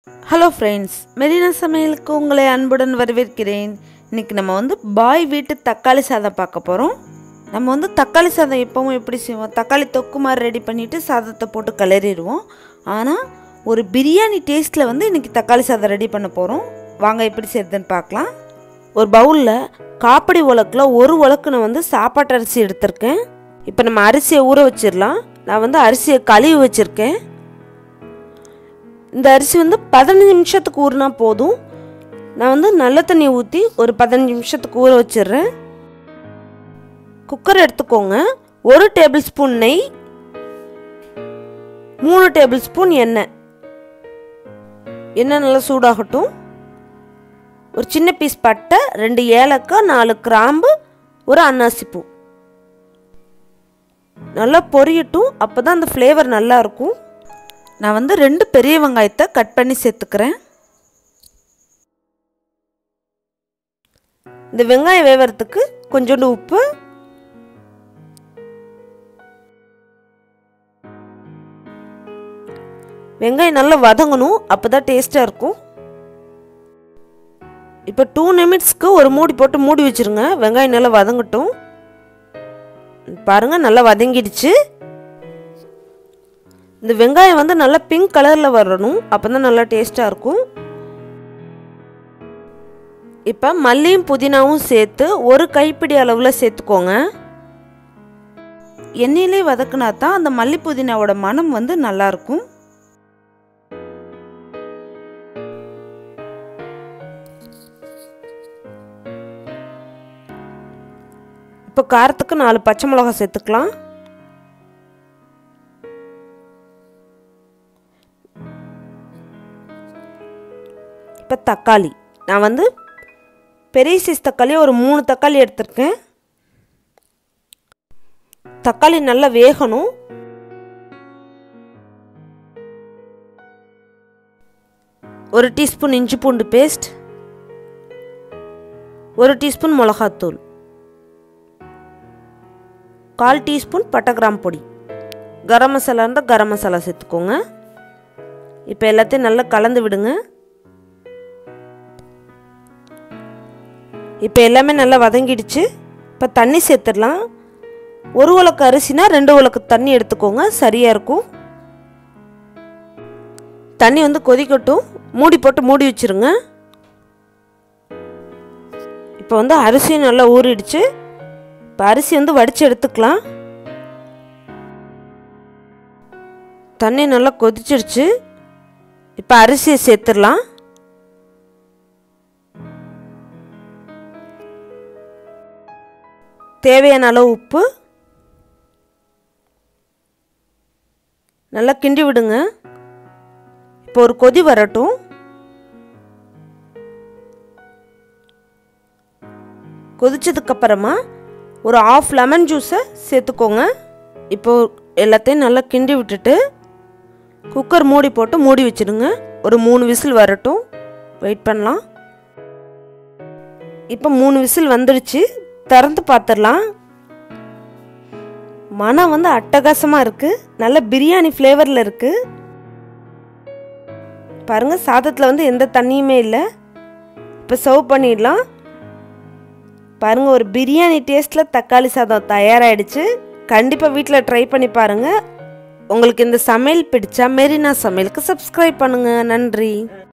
hello friends Marina சமையலுக்கு உங்களை அன்புடன் வரவேற்கிறேன் இன்றைக்கி நம்ம வந்து பாய் வீட்டு தக்காளி சாதம் பார்க்க போகிறோம் நம்ம வந்து தக்காளி சாதம் எப்பவும் எப்படி செய்வோம் தக்காளி தொக்கு மாதிரி ரெடி பண்ணிவிட்டு சாதத்தை போட்டு கிளறிடுவோம் ஆனால் ஒரு பிரியாணி டேஸ்ட்டில் வந்து இன்றைக்கி தக்காளி சாதம் ரெடி பண்ண போகிறோம் வாங்க எப்படி செய்யுதுன்னு பார்க்கலாம் ஒரு பவுலில் காப்படி உலக்கில் ஒரு உலக்கு நான் வந்து சாப்பாட்டு அரிசி எடுத்திருக்கேன் இப்போ நம்ம அரிசியை ஊற வச்சிடலாம் நான் வந்து அரிசியை கழுவி வச்சுருக்கேன் இந்த அரிசி வந்து பதினஞ்சு நிமிஷத்துக்கு ஊறினா போதும் நான் வந்து நல்ல தண்ணி ஊற்றி ஒரு பதினஞ்சு நிமிஷத்துக்கு ஊற வச்சிடுறேன் குக்கர் எடுத்துக்கோங்க ஒரு டேபிள் ஸ்பூன் நெய் மூணு டேபிள் ஸ்பூன் எண்ணெய் எண்ணெய் நல்லா சூடாகட்டும் ஒரு சின்ன பீஸ் பட்டை ரெண்டு ஏலக்காய் நாலு கிராம்பு ஒரு அன்னாசி பூ நல்லா பொரியட்டும் அப்போ தான் அந்த ஃப்ளேவர் நல்லா இருக்கும் நான் வந்து ரெண்டு பெரிய வெங்காயத்தை கட் பண்ணி சேர்த்துக்கிறேன் இந்த வெங்காயம் வேவறதுக்கு கொஞ்சோண்டு உப்பு வெங்காயம் நல்லா வதங்கணும் அப்போ தான் டேஸ்ட்டாக இருக்கும் இப்போ டூ நிமிட்ஸ்க்கு ஒரு மூடி போட்டு மூடி வச்சுருங்க வெங்காயம் நல்லா வதங்கட்டும் பாருங்கள் நல்லா வதங்கிடுச்சு இந்த வெங்காயம் வந்து நல்லா பிங்க் கலரில் வரணும் அப்போ தான் நல்லா டேஸ்ட்டாக இருக்கும் இப்போ மல்லியும் புதினாவும் சேர்த்து ஒரு கைப்பிடி அளவில் சேர்த்துக்கோங்க எண்ணெயிலே வதக்குனா தான் அந்த மல்லி புதினாவோட மனம் வந்து நல்லாயிருக்கும் இப்போ காரத்துக்கு நாலு பச்சை மிளகா சேர்த்துக்கலாம் இப்போ தக்காளி நான் வந்து பெரிய சைஸ் தக்காளி ஒரு மூணு தக்காளி எடுத்திருக்கேன் தக்காளி நல்லா வேகணும் ஒரு டீஸ்பூன் இஞ்சி பூண்டு பேஸ்ட் ஒரு டீஸ்பூன் மிளகாத்தூள் கால் டீஸ்பூன் பட்டை கிராம் பொடி கரம் மசாலா இருந்தால் கரம் மசாலா சேர்த்துக்கோங்க இப்போ எல்லாத்தையும் நல்லா கலந்து விடுங்க இப்போ எல்லாமே நல்லா வதங்கிடுச்சு இப்போ தண்ணி சேர்த்துடலாம் ஒரு உலக்கு அரிசினா ரெண்டு உலக்கு தண்ணி எடுத்துக்கோங்க சரியாக இருக்கும் தண்ணி வந்து கொதிக்கட்டும் மூடி போட்டு மூடி வச்சுருங்க இப்போ வந்து அரிசியும் நல்லா ஊறிடுச்சு இப்போ அரிசி வந்து வடித்து எடுத்துக்கலாம் தண்ணி நல்லா கொதிச்சிடுச்சு இப்போ அரிசியை சேர்த்துடலாம் தேவையான அளவு உப்பு நல்லா கிண்டி விடுங்க இப்போ ஒரு கொதி வரட்டும் கொதிச்சதுக்கப்புறமா ஒரு ஆஃப் லெமன் ஜூஸை சேர்த்துக்கோங்க இப்போ எல்லாத்தையும் நல்லா கிண்டி விட்டுட்டு குக்கர் மூடி போட்டு மூடி வச்சிடுங்க ஒரு மூணு விசில் வரட்டும் வெயிட் பண்ணலாம் இப்போ மூணு விசில் வந்துடுச்சு திறந்து பார்த்துடலாம் மனம் வந்து அட்டகாசமாக இருக்குது நல்ல பிரியாணி ஃப்ளேவரில் இருக்குது பாருங்கள் சாதத்தில் வந்து எந்த தண்ணியுமே இல்லை இப்போ சர்வ் பண்ணிடலாம் பாருங்கள் ஒரு பிரியாணி டேஸ்ட்டில் தக்காளி சாதம் தயாராகிடுச்சு கண்டிப்பாக வீட்டில் ட்ரை பண்ணி பாருங்கள் உங்களுக்கு இந்த சமையல் பிடிச்சா மெரினா சமையலுக்கு சப்ஸ்கிரைப் பண்ணுங்கள் நன்றி